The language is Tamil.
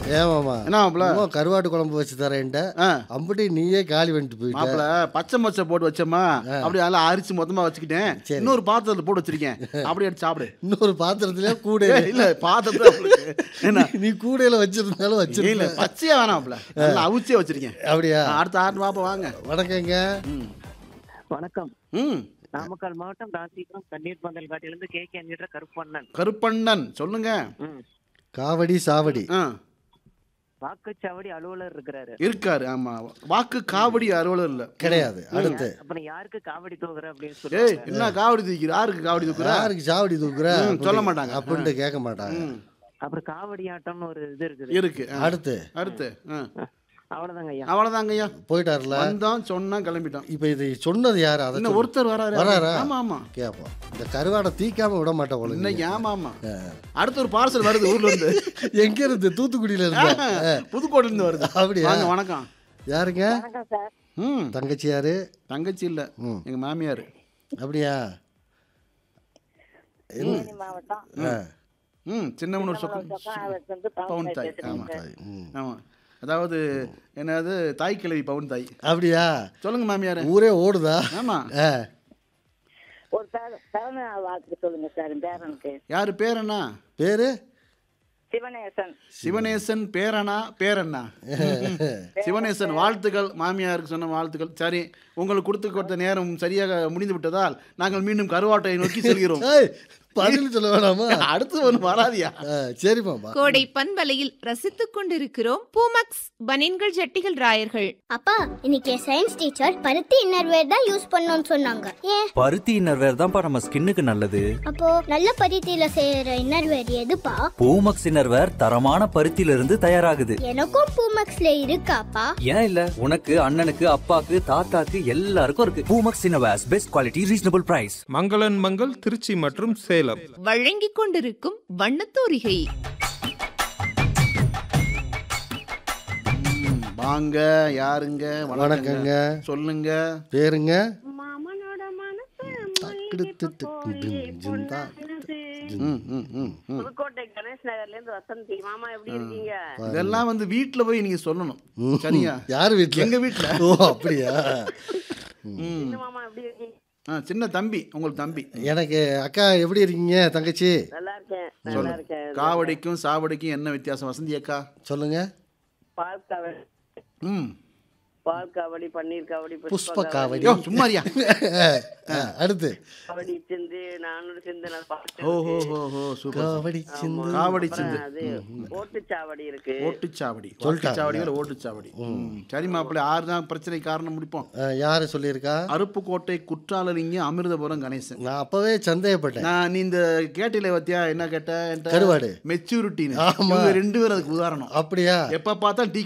ஏமாமா என்ன மாப்பிள சும்மா கருவாட்டு குழம்பு வச்சு தரேன்ட்ட ஆ அம்புட்டி நீயே காலி பண்ணிட்டு போயிட்ட மாப்பிள பச்சை மச்சை போட்டு வச்சோமா அப்படியே நல்லா அரிச்சு மொத்தமா வச்சுக்கிட்டேன் சரி. இன்னொரு பாத்திரத்துல போட்டு வச்சிருக்கேன் அப்படியே எடுத்து சாப்பிடு இன்னொரு பாத்திரத்திலே கூட ஏய், இல்ல பாத்திரத்துல உங்களுக்கு. என்ன நீ கூடையில வச்சிருந்தாலும் இல்ல வச்சிருந்த பச்சையா வேணாம்ல நல்லா அவிச்சே வச்சிருக்கேன் அப்படியா அடுத்த ஆட்டு பாப்பா வாங்க வணக்கங்க ம் வணக்கம் ம் நாமக்கல் மாவட்டம் ராசிபுரம் தண்ணீர் பந்தல் காட்டிலிருந்து கே கே என்கிற கருப்பண்ணன் கருப்பண்ணன் சொல்லுங்க ம். காவடி சாவடி ஆ வாக்குச்சாவடி அலுவலர் இருக்கிறாரு இருக்காரு ஆமா வாக்கு காவடி அறுவலர் இல்ல கிடையாது அடுத்து அப்புறம் யாருக்கு காவடி தூக்குற அப்படின்னு ஏய் சொல்லி என்ன காவடி தூக்கிற யாருக்கு காவடி தூக்குற யாருக்கு சாவடி தூக்குற ம், அப்படி- சொல்ல மாட்டாங்க. அப்படின்ட்டு கேட்க மாட்டாங்க ம், அப்புறம் காவடி ஆட்டம்னு ஒரு இது இருக்குது இருக்கு ஆ. அடுத்து அடுத்து ஆ. அவ்வளவுதாங்க ஐயா அவ்வளவுதாங்க ஐயா போயிட்டார்ல வந்தோம் சொன்னா கிளம்பிட்டோம் இப்ப இது சொன்னது யாரு அதை இன்னும் ஒருத்தர் வராரு வராரா? ஆமா ஆமா கேப்போம் இந்த கருவாடை தீக்காம விட மாட்டேன் உனக்கு இன்னைக்கு ஆமா ஆமா அடுத்து ஒரு பார்சல் வருது ஊர்ல இருந்து எங்க இருந்து தூத்துக்குடியில இருந்தா புதுக்கோட்டையில இருந்து வருது அப்படியா? வாங்க வணக்கம் யாருங்க வணக்கம் சார் ம் தங்கச்சி யாரு தங்கச்சி இல்ல ம். எங்க மாமியார் அப்படியா தேனி மாவட்டம் ஆ, ம் சின்னவன் ஒரு சொக்கம் அதுக்கு வந்து பவுன் பவுன் தாய் பேசுறேன் ஆமா சார். ம். ஆமா அதாவது என்னது தாய் கிழவி பவுன் தாய் அப்படியா சொல்லுங்க மாமியார் ஊரே ஓடுதா ஆமா ஆ, ஒரு பிறந்த பிறந்த நாள் வாழ்த்து சொல்லுங்க சார் என் பேரனுக்கு யாரு பேர் என்ன பேரு சிவனேசன் சிவனேசன் பேரனா பேரண்ணா சிவனேசன் வாழ்த்துக்கள் மாமியாருக்கு சொன்ன வாழ்த்துக்கள் சரி உங்களுக்கு கொடுத்து கொடுத்த நேரம் சரியாக முடிந்து விட்டதால் நாங்கள் மீண்டும் கருவாட்டை நோக்கி செல்கிறோம் ஏய், பதில் சொல்ல வேணாமா அடுத்து ஒன்று வராதியா ஆ, சரிம்மாப்பா கோடை பண்பலையில் ரசித்துக் கொண்டிருக்கிறோம் பூமக்ஸ் பனின்கள் ஜட்டிகள் ராயர்கள் அப்பா இன்னைக்கு சயின்ஸ் டீச்சர் பருத்தி இன்னர்வேர் தான் யூஸ் பண்ணணும்னு சொன்னாங்க ஏன் பருத்தி இன்னர்வேர் தான்ப்பா நம்ம ஸ்கின்னுக்கு நல்லது அப்போ நல்ல பருத்தியில செய்யற இன்னர்வேர் எதுப்பா பூமக்ஸ் இன்னர்வேர் தரமான பருத்தியில இருந்து தயாராகுது எனக்கும் பூமக்ஸ்ல இருக்காப்பா ஏன் இல்ல உனக்கு அண்ணனுக்கு அப்பாக்கு தாத்தாக்கு எல்லாருக்கும் இருக்கு Poomex innerwears best quality reasonable price Mangalan Mangal Trichy மற்றும் சேலம் வழங்கிக் கொண்டிருக்கும் வண்ணத்தூரிகை ம், வாங்க யாருங்க வணக்கங்க சொல்லுங்க பேருங்க மாமனோட மனசு டக்குடு திட்டு டிம் ஜிந்தா ம், ம், ம், ம். புதுக்கோட்டை கணேஷ் நகர்ல இருந்து வசந்தி மாமா எப்படி இருக்கீங்க இதெல்லாம் வந்து வீட்ல போய் நீங்க சொல்லணும் சரியா யார் வீட்ல எங்க வீட்ல ஓ அப்படியா ம். மாமா எப்படி இருக்கீங்க ஆ, சின்ன தம்பி உங்களுக்கு தம்பி எனக்கு அக்கா எப்படி இருக்கீங்க தங்கச்சி நல்லா இருக்கேன் நல்லா இருக்கேன் காவடிக்கும் சாவடிக்கும் என்ன வித்தியாசம் வசந்தி அக்கா சொல்லுங்க பால் காவடி ம் பால் காவடி பன்னீர் காவடி புஷ்ப காவடி யோ சும்மாரியா ஆ, அடுத்து காவடி சிந்து நானூறு சிந்து நான் பாட்டு ஓ ஹோ ஹோ ஹோ சூப்பர் காவடி சிந்து காவடி சிந்து அது ஓட்டுச்சாவடி இருக்கு ஓட்டுச்சாவடி சொல்லிட்டாங்க. ஓட்டுச்சாவடி வேற ஓட்டுச்சாவடி ம். சரி மாப்பிள்ளை ஆறு தான் பிரச்சனை காரணம் முடிப்போம் ஆ, யாரு சொல்லியிருக்கா அருப்புக்கோட்டை குற்றாலலிங்க அமிர்தபுரம் கணேசன் நான் அப்பவே சந்தேகப்பட்டேன் நான் நீ இந்த கேட்டில பத்தியா என்ன கேட்ட கருவாடு. மெச்சூரிட்டின்னு ஆமா. இவங்க ரெண்டு பேரும் அதுக்கு உதாரணம் அப்படியா எப்ப பார்த்தா டீ